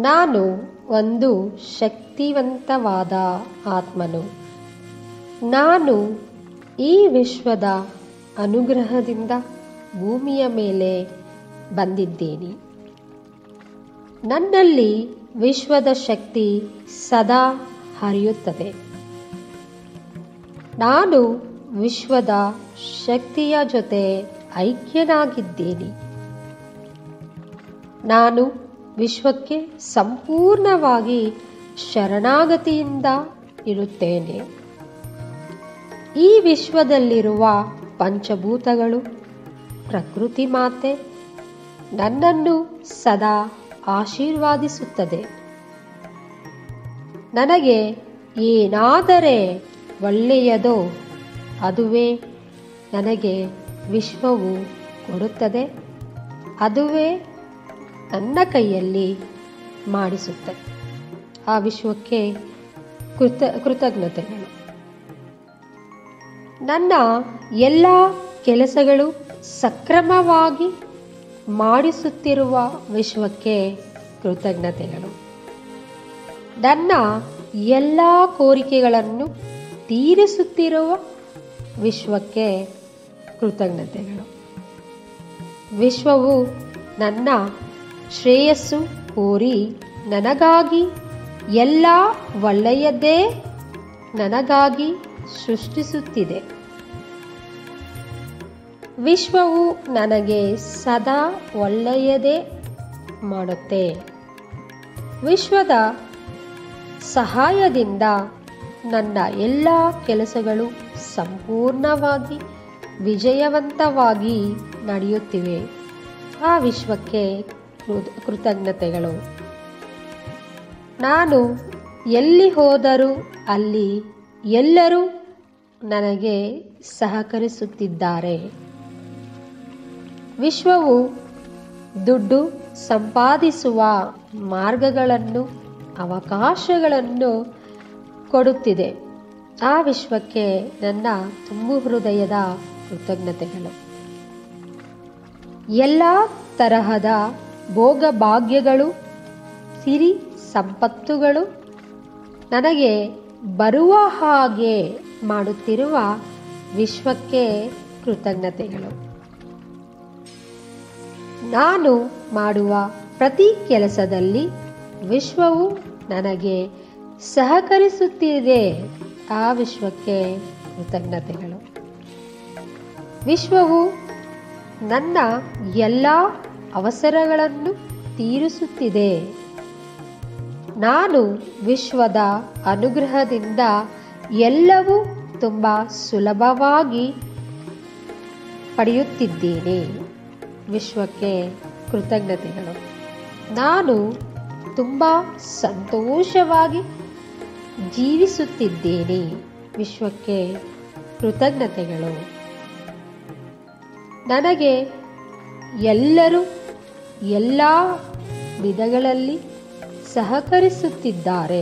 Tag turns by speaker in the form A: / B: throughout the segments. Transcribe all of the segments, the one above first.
A: ನಾನು ಒಂದು ಶಕ್ತಿವಂತವಾದ ಆತ್ಮನು ನಾನು ಈ ವಿಶ್ವದ ಅನುಗ್ರಹದಿಂದ ಭೂಮಿಯ ಮೇಲೆ ಬಂದಿದ್ದೇನೆ ನನ್ನಲ್ಲಿ ವಿಶ್ವದ ಶಕ್ತಿ ಸದಾ ಹರಿಯುತ್ತದೆ ನಾನು ವಿಶ್ವದ ಶಕ್ತಿಯ ಜೊತೆ ಐಕ್ಯನಾಗಿದ್ದೇನೆ ನಾನು ವಿಶ್ವಕ್ಕೆ ಸಂಪೂರ್ಣವಾಗಿ ಶರಣಾಗತಿಯಿಂದ ಇರುತ್ತೇನೆ ಈ ವಿಶ್ವದಲ್ಲಿರುವ ಪಂಚಭೂತಗಳು ಪ್ರಕೃತಿ ಮಾತೆ ನನ್ನನ್ನು ಸದಾ ಆಶೀರ್ವಾದಿಸುತ್ತದೆ ನನಗೆ ಏನಾದರೆ ಒಳ್ಳೆಯದೋ ಅದುವೇ ನನಗೆ ವಿಶ್ವವು ಕೊಡುತ್ತದೆ ಅದುವೇ ನನ್ನ ಕೈಯಲ್ಲಿ ಮಾಡಿಸುತ್ತದೆ ಆ ವಿಶ್ವಕ್ಕೆ ಕೃತ ಕೃತಜ್ಞತೆಗಳು ನನ್ನ ಎಲ್ಲ ಕೆಲಸಗಳು ಸಕ್ರಮವಾಗಿ ಮಾಡಿಸುತ್ತಿರುವ ವಿಶ್ವಕ್ಕೆ ಕೃತಜ್ಞತೆಗಳು ನನ್ನ ಎಲ್ಲ ಕೋರಿಕೆಗಳನ್ನು ತೀರಿಸುತ್ತಿರುವ ವಿಶ್ವಕ್ಕೆ ಕೃತಜ್ಞತೆಗಳು ವಿಶ್ವವು ನನ್ನ ಶ್ರೇಯಸ್ಸು ಕೋರಿ ನನಗಾಗಿ ಎಲ್ಲ ಒಳ್ಳೆಯದೇ ನನಗಾಗಿ ಸೃಷ್ಟಿಸುತ್ತಿದೆ ವಿಶ್ವವು ನನಗೆ ಸದಾ ಒಳ್ಳೆಯದೇ ಮಾಡುತ್ತೆ ವಿಶ್ವದ ಸಹಾಯದಿಂದ ನನ್ನ ಎಲ್ಲ ಕೆಲಸಗಳು ಸಂಪೂರ್ಣವಾಗಿ ವಿಜಯವಂತವಾಗಿ ನಡೆಯುತ್ತಿವೆ ಆ ವಿಶ್ವಕ್ಕೆ ಕೃ- ಕೃತಜ್ಞತೆಗಳು ನಾನು ಎಲ್ಲಿ ಹೋದರೂ ಅಲ್ಲಿ ಎಲ್ಲರೂ ನನಗೆ ಸಹಕರಿಸುತ್ತಿದ್ದಾರೆ ವಿಶ್ವವು ದುಡ್ಡು ಸಂಪಾದಿಸುವ ಮಾರ್ಗಗಳನ್ನು ಅವಕಾಶಗಳನ್ನು ಕೊಡುತ್ತಿದೆ ಆ ವಿಶ್ವಕ್ಕೆ ನನ್ನ ತುಂಬು ಹೃದಯದ ಕೃತಜ್ಞತೆಗಳು ಎಲ್ಲ ತರಹದ ಭೋಗಭಾಗ್ಯಗಳು ಸಿರಿ ಸಂಪತ್ತುಗಳು ನನಗೆ ಬರುವ ಹಾಗೆ ಮಾಡುತ್ತಿರುವ ವಿಶ್ವಕ್ಕೆ ಕೃತಜ್ಞತೆಗಳು ನಾನು ಮಾಡುವ ಪ್ರತಿ ಕೆಲಸದಲ್ಲಿ ವಿಶ್ವವು ನನಗೆ ಸಹಕರಿಸುತ್ತಿದೆ ಆ ವಿಶ್ವಕ್ಕೆ ಕೃತಜ್ಞತೆಗಳು ವಿಶ್ವವು ನನ್ನ ಎಲ್ಲ ಅವಸರಗಳನ್ನು ತೀರಿಸುತ್ತಿದೆ ನಾನು ವಿಶ್ವದ ಅನುಗ್ರಹದಿಂದ ಎಲ್ಲವೂ ತುಂಬ ಸುಲಭವಾಗಿ ಪಡೆಯುತ್ತಿದ್ದೇನೆ ವಿಶ್ವಕ್ಕೆ ಕೃತಜ್ಞತೆಗಳು ನಾನು ತುಂಬ ಸಂತೋಷವಾಗಿ ಜೀವಿಸುತ್ತಿದ್ದೇನೆ ವಿಶ್ವಕ್ಕೆ ಕೃತಜ್ಞತೆಗಳು ನನಗೆ ಎಲ್ಲರೂ ಎಲ್ಲ ವಿಧಗಳಲ್ಲಿ ಸಹಕರಿಸುತ್ತಿದ್ದಾರೆ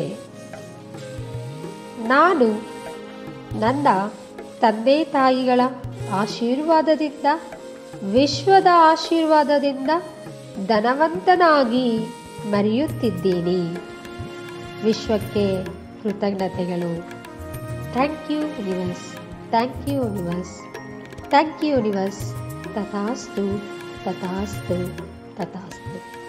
A: ನಾನು ನನ್ನ ತಂದೆ ತಾಯಿಗಳ ಆಶೀರ್ವಾದದಿಂದ ವಿಶ್ವದ ಆಶೀರ್ವಾದದಿಂದ ಧನವಂತನಾಗಿ ಮರೆಯುತ್ತಿದ್ದೀನಿ ವಿಶ್ವಕ್ಕೆ ಕೃತಜ್ಞತೆಗಳು thank you universe thank you universe thank you universe ತಥಾಸ್ತು ತಥಾಸ್ತು ತಥಾಸ್ತು